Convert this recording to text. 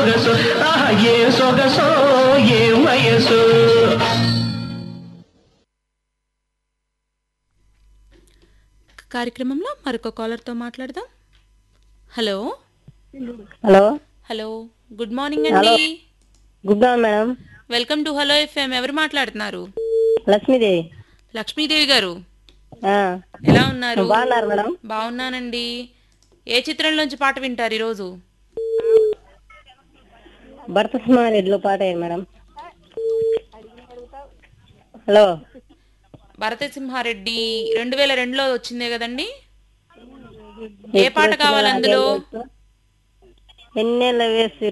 సొగసు ఆహా ఏ సొగసో ఏ వయసు కార్యక్రమంలో మరొక కాలర్తో మాట్లాడదాం hello hello hello good morning అండి good morning madam welcome to hello FM ఎవరు మాట్లాడుతున్నారు లక్ష్మీదేవి లక్ష్మీదేవి గారు ఆ, ఎలా ఉన్నారు బాగున్నారు మేడం బాగున్నానండి ఏ చిత్రంలోంచి పాట వింటారు ఈరోజు భర్త సింహారెడ్డిలో పాట ఏంటి మేడం హలో భరతసింహారెడ్డి రెండు వేల రెండులో వచ్చిందే కదండి ఏ పాట కావాలి అందులో ఎన్నెల వేసి